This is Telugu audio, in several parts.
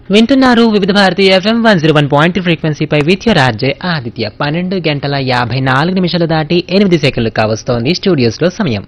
వింటున్నారు Vividha Bharati FM one zero one point ఫ్రీక్వెన్సీపై విత్ యువర్ ఆర్జే ఆదిత్య పన్నెండు గంటల యాభై నాలుగు నిమిషాలు దాటి ఎనిమిది సెకండ్లు కావస్తోంది స్టూడియోస్లో సమయం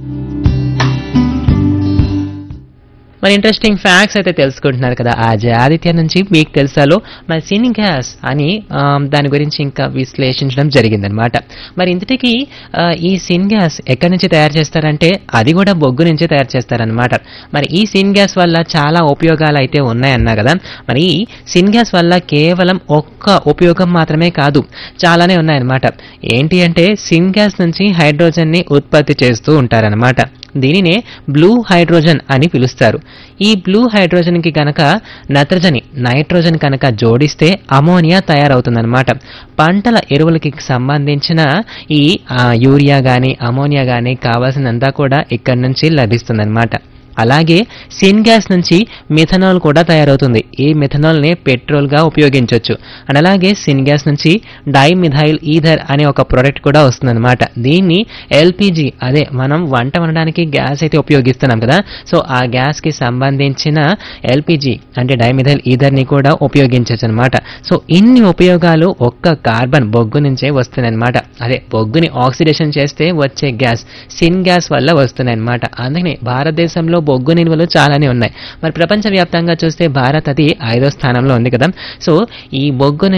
మరి ఇంట్రెస్టింగ్ ఫ్యాక్ట్స్ అయితే తెలుసుకుంటున్నారు కదా ఆజే ఆదిత్య నుంచి మీకు తెలుసాలో మరి సినీ గ్యాస్ అని ఆ, దాని గురించి ఇంకా విశ్లేషించడం జరిగిందనమాట మరి ఇంతటికి ఆ, ఈ సిన్ గ్యాస్ ఎక్కడి నుంచి తయారు చేస్తారంటే అది కూడా బొగ్గు నుంచి తయారు చేస్తారనమాట మరి ఈ సిన్ గ్యాస్ వల్ల చాలా ఉపయోగాలు అయితే ఉన్నాయన్నా కదా మరి ఈ సిన్ గ్యాస్ వల్ల కేవలం ఒక్క ఉపయోగం మాత్రమే కాదు చాలానే ఉన్నాయన్నమాట ఏంటి అంటే సిన్ గ్యాస్ నుంచి హైడ్రోజన్ని ఉత్పత్తి చేస్తూ ఉంటారనమాట దీనినే బ్లూ హైడ్రోజన్ అని పిలుస్తారు ఈ బ్లూ హైడ్రోజన్ కి కనుక నత్రజని నైట్రోజన్ కనుక జోడిస్తే అమోనియా తయారవుతుందన్నమాట పంటల ఎరువులకి సంబంధించిన ఈ ఆ, యూరియా గాని అమోనియా గాని కావాల్సినంతా కూడా ఇక్కడి నుంచి లభిస్తుందన్నమాట అలాగే సిన్ గ్యాస్ నుంచి మిథనాల్ కూడా తయారవుతుంది ఈ మిథనాల్ ని పెట్రోల్ గా ఉపయోగించవచ్చు అండ్ అలాగే సిన్ గ్యాస్ నుంచి డైమిథైల్ ఈథర్ అనే ఒక ప్రోడక్ట్ కూడా వస్తుందన్నమాట దీన్ని ఎల్పిజి అదే మనం వంట వండడానికి గ్యాస్ అయితే ఉపయోగిస్తున్నాం కదా సో ఆ గ్యాస్ కి సంబంధించిన ఎల్పిజి అంటే డైమిథైల్ ఈథర్ ని కూడా ఉపయోగించవచ్చు అనమాట సో ఇన్ని ఉపయోగాలు ఒక్క కార్బన్ బొగ్గు నుంచే వస్తున్నాయన్నమాట అదే బొగ్గుని ఆక్సిడేషన్ చేస్తే వచ్చే గ్యాస్ సిన్ గ్యాస్ వల్ల వస్తున్నాయి అనమాట అందుకని భారతదేశంలో బొగ్గు నిల్వలు చాలానే ఉన్నాయి మరి ప్రపంచవ్యాప్తంగా చూస్తే భారత్ అది ఐదో స్థానంలో ఉంది కదా సో ఈ బొగ్గు